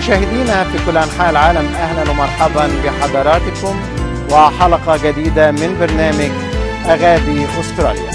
مشاهدينا في كل انحاء العالم اهلا ومرحبا بحضراتكم وحلقه جديده من برنامج اغاني استراليا.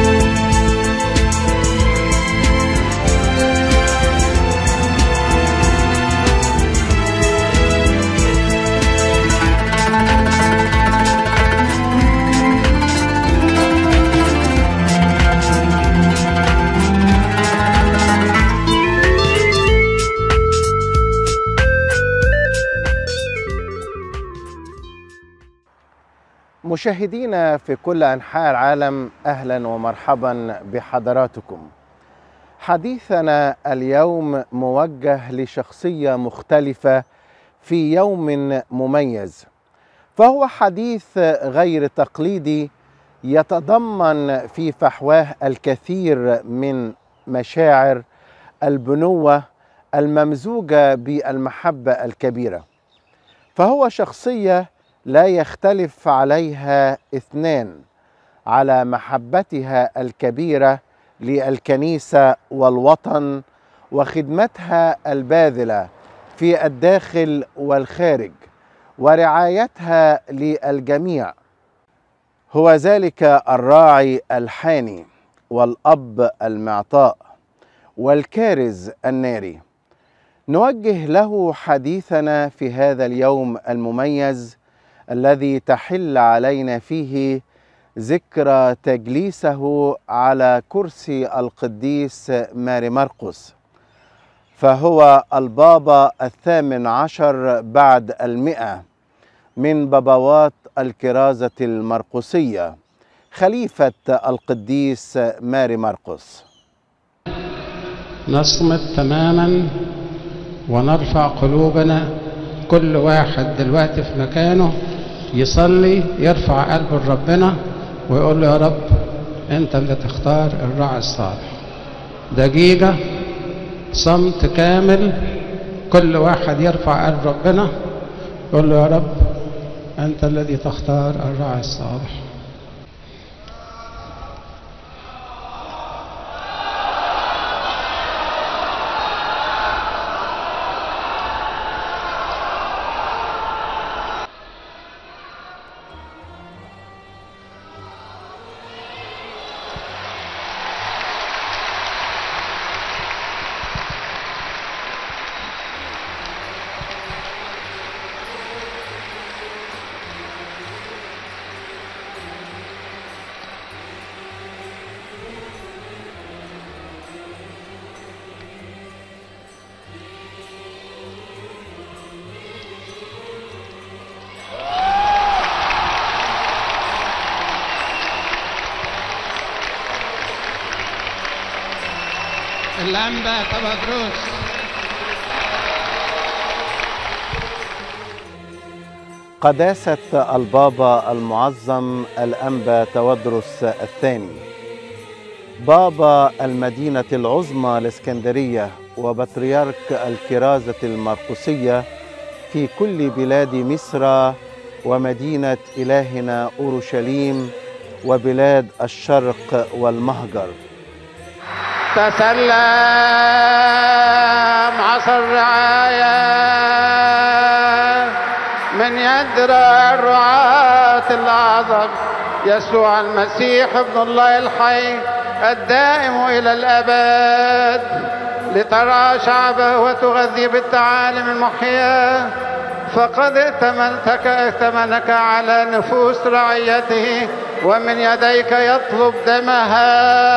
مشاهدينا في كل انحاء العالم اهلا ومرحبا بحضراتكم. حديثنا اليوم موجه لشخصيه مختلفه في يوم مميز. فهو حديث غير تقليدي يتضمن في فحواه الكثير من مشاعر البنوه الممزوجه بالمحبه الكبيره. فهو شخصيه لا يختلف عليها اثنان على محبتها الكبيره للكنيسه والوطن وخدمتها الباذله في الداخل والخارج ورعايتها للجميع هو ذلك الراعي الحاني والاب المعطاء والكارز الناري نوجه له حديثنا في هذا اليوم المميز الذي تحل علينا فيه ذكرى تجليسه على كرسي القديس ماري مرقس فهو البابا الثامن عشر بعد المئة من بابوات الكرازة المرقسية خليفة القديس ماري مرقس نصمت تماما ونرفع قلوبنا كل واحد دلوقتي في مكانه يصلي يرفع قلبه لربنا ويقول له يا رب انت اللي تختار الراعي الصالح دقيقة صمت كامل كل واحد يرفع قلب ربنا يقول له يا رب انت الذي تختار الراعي الصالح اللمبة تبدروس قداسة البابا المعظم الأنبا تودرس الثاني بابا المدينة العظمى الإسكندرية وبطريرك الكرازة المرقسية في كل بلاد مصر ومدينة إلهنا أورشليم وبلاد الشرق والمهجر تسلم عصر الرعاية من يد الرعاة الأعظم يسوع المسيح ابن الله الحي الدائم إلى الأبد لترعى شعبه وتغذي بالتعاليم المحياه فقد ائتمنتك ائتمنك على نفوس رعيته ومن يديك يطلب دمها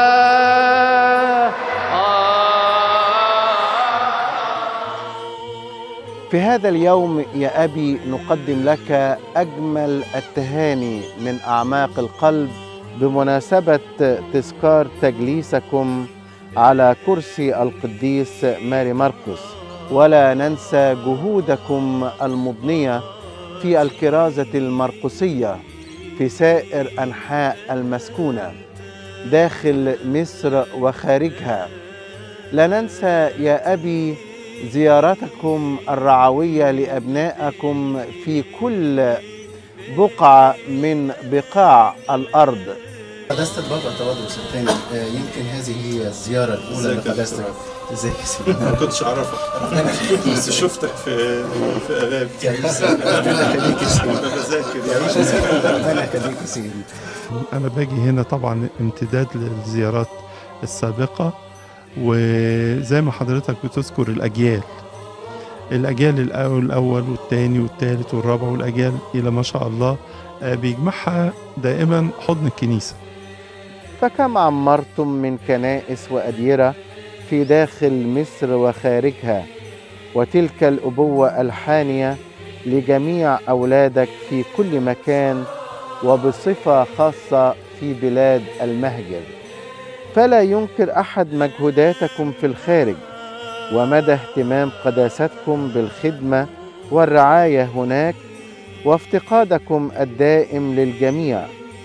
في هذا اليوم يا أبي نقدم لك أجمل التهاني من أعماق القلب بمناسبة تذكار تجليسكم على كرسي القديس ماري مرقس ولا ننسى جهودكم المضنية في الكرازة المرقسية في سائر أنحاء المسكونة داخل مصر وخارجها لا ننسى يا أبي زيارتكم الرعوية لأبنائكم في كل بقعة من بقاع الأرض قداسة البابا تواضرس الثاني آه، يمكن هذه هي الزيارة الأولى ازيك يا لقداستك دكتور؟ ازيك يا سيدي ما كنتش اعرفك بس شفتك في في اغاني تعيش ربنا يخليك يا سيدي انا بذاكر تعيش يا يعني سيدي ربنا يخليك يا سيدي أنا باجي هنا طبعا امتداد للزيارات السابقة وزي ما حضرتك بتذكر الأجيال الأجيال الأول الأول والثاني والثالث والرابع والأجيال إلى ما شاء الله آه، بيجمعها دائما حضن الكنيسة فكم عمرتم من كنائس وأديرة في داخل مصر وخارجها وتلك الأبوة الحانية لجميع أولادك في كل مكان وبصفة خاصة في بلاد المهجر فلا ينكر أحد مجهوداتكم في الخارج ومدى اهتمام قداستكم بالخدمة والرعاية هناك وافتقادكم الدائم للجميع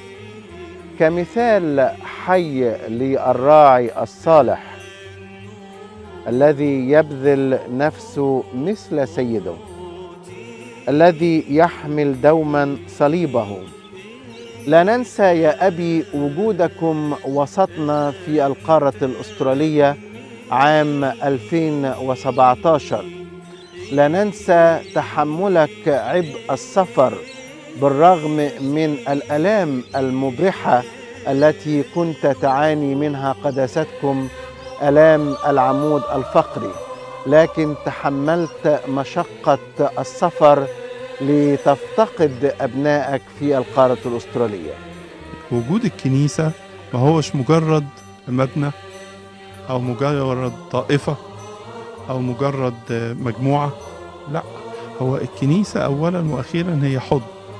كمثال حي للراعي الصالح الذي يبذل نفسه مثل سيده الذي يحمل دوما صليبه لا ننسى يا ابي وجودكم وسطنا في القاره الاستراليه عام 2017 لا ننسى تحملك عبء السفر بالرغم من الالام المبرحه التي كنت تعاني منها قداستكم الام العمود الفقري لكن تحملت مشقه السفر لتفتقد ابنائك في القاره الاستراليه وجود الكنيسة ما هوش مجرد مبنى أو مجرد طائفة أو مجرد مجموعة لا هو الكنيسة أولا وأخيرا هي حضن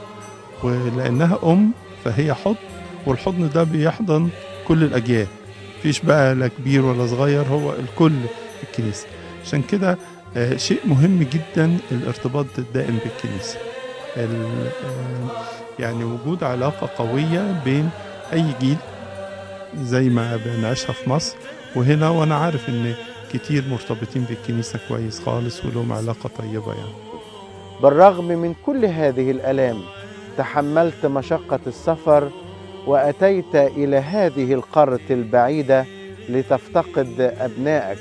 ولأنها أم فهي حضن والحضن ده بيحضن كل الأجيال مفيش بقى لا كبير ولا صغير هو الكل الكنيسة عشان كده آه، شيء مهم جدا الارتباط الدائم بالكنيسة ال- آه، يعني وجود علاقة قوية بين أي جيل زي ما بنعيشها في مصر وهنا وأنا عارف إن كتير مرتبطين بالكنيسة كويس خالص ولهم علاقة طيبة يعني بالرغم من كل هذه الالام تحملت مشقه السفر واتيت الى هذه القاره البعيده لتفتقد ابنائك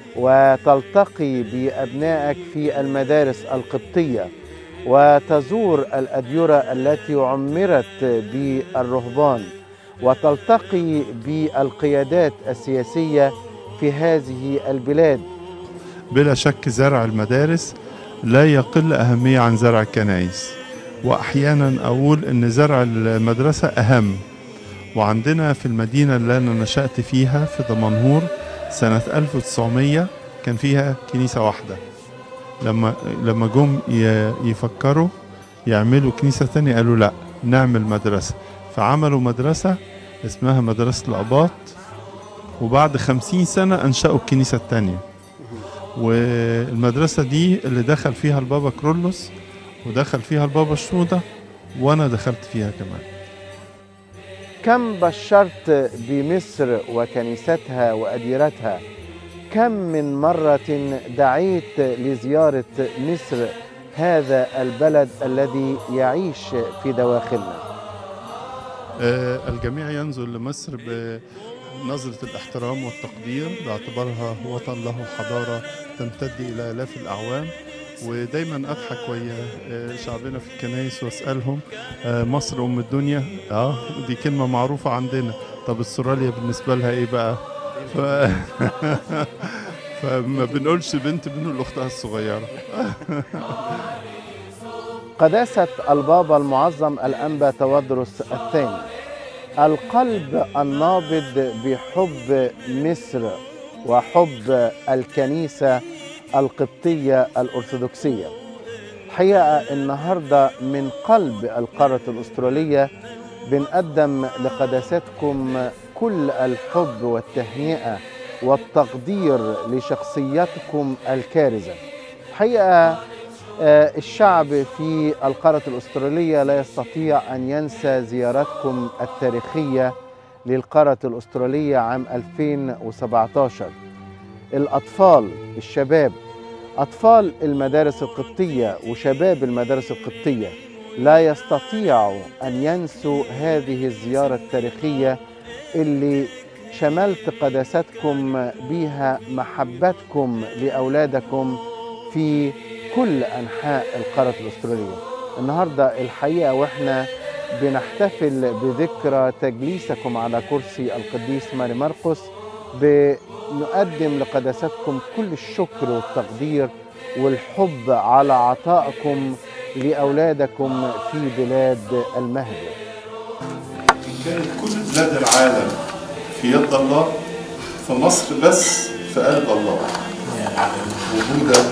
وتلتقي بابنائك في المدارس القبطيه وتزور الاديره التي عمرت بالرهبان وتلتقي بالقيادات السياسيه في هذه البلاد بلا شك زرع المدارس لا يقل أهمية عن زرع الكنائس وأحيانا أقول إن زرع المدرسة أهم وعندنا في المدينة اللي أنا نشأت فيها في دمنهور سنة 1900 كان فيها كنيسة واحدة لما لما جم ي- يفكروا يعملوا كنيسة تانية قالوا لا نعمل مدرسة فعملوا مدرسة اسمها مدرسة الأباط وبعد خمسين سنة أنشأوا الكنيسة التانية والمدرسة دي اللي دخل فيها البابا كرولوس ودخل فيها البابا الشودة وأنا دخلت فيها كمان كم بشرت بمصر وكنيستها وأديرتها كم من مرة دعيت لزيارة مصر هذا البلد الذي يعيش في دواخلنا آه، الجميع ينظر لمصر بنظرة الاحترام والتقدير باعتبارها وطن له حضارة تمتد إلى آلاف الأعوام ودايما أضحك ويا آه، شعبنا في الكنايس وأسألهم آه، مصر أم الدنيا اه دي كلمة معروفة عندنا طب استراليا بالنسبة لها إيه بقى ف... فما بنقولش بنت بنقول أختها الصغيرة قداسة البابا المعظم الأنبا تودرس الثاني القلب النابض بحب مصر وحب الكنيسة القبطية الأرثوذكسية الحقيقة النهاردة من قلب القارة الأسترالية بنقدم لقداستكم كل الحب والتهنئة والتقدير لشخصيتكم الكارزة الحقيقة آه، الشعب في القارة الأسترالية لا يستطيع أن ينسى زيارتكم التاريخية للقارة الأسترالية عام 2017 الأطفال الشباب أطفال المدارس القبطية وشباب المدارس القبطية لا يستطيعوا أن ينسوا هذه الزيارة التاريخية اللي شملت قداستكم بيها محبتكم لأولادكم في كل أنحاء القارة الأسترالية النهاردة الحقيقة وإحنا بنحتفل بذكرى تجليسكم على كرسي القديس ماري مرقس بنقدم لقداستكم كل الشكر والتقدير والحب على عطائكم لأولادكم في بلاد المهد كانت كل بلاد العالم في يد الله في مصر بس في قلب الله وجودك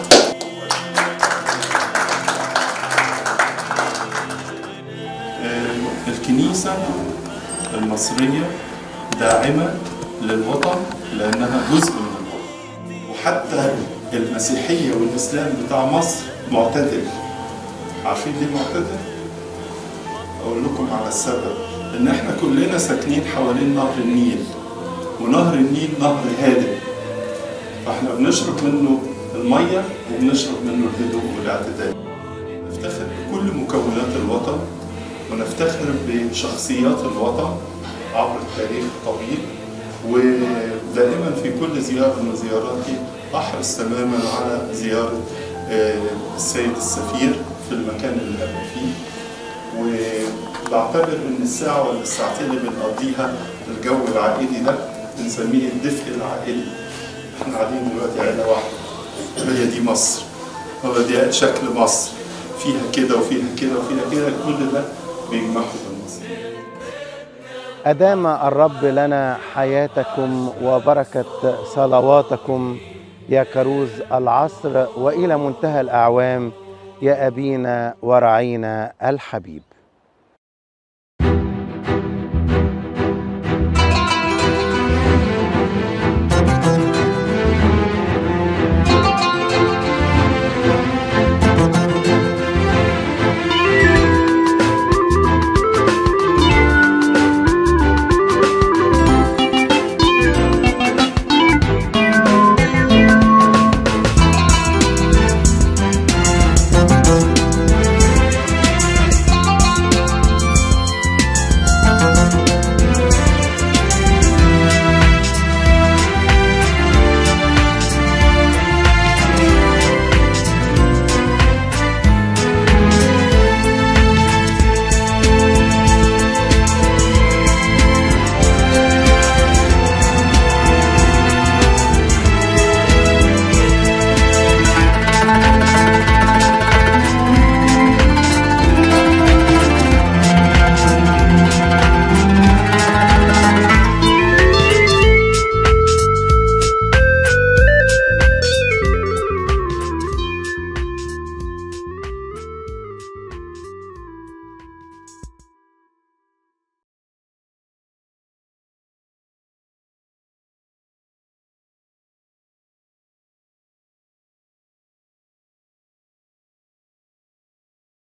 آه، الكنيسة المصرية داعمة للوطن لأنها جزء من الوطن وحتى المسيحية والإسلام بتاع مصر معتدل عارفين ليه معتدل؟ أقول لكم على السبب إن إحنا كلنا ساكنين حوالين نهر النيل ونهر النيل نهر هادئ فإحنا بنشرب منه المية وبنشرب منه الهدوء والاعتدال نفتخر بكل مكونات الوطن ونفتخر بشخصيات الوطن عبر التاريخ الطويل ودائما في كل زيارة من زياراتي أحرص تماما على زيارة آه، السيد السفير في المكان اللي أنا فيه وبعتبر ان الساعه ولا الساعتين اللي بنقضيها في الجو العائلي ده بنسميه الدفء العائلي احنا قاعدين دلوقتي عيله واحده هي دي مصر هو دي شكل مصر فيها كده وفيها كده وفيها كده كل ده بيجمعه في مصر أدام الرب لنا حياتكم وبركة صلواتكم يا كروز العصر وإلى منتهى الأعوام يا أبينا ورعينا الحبيب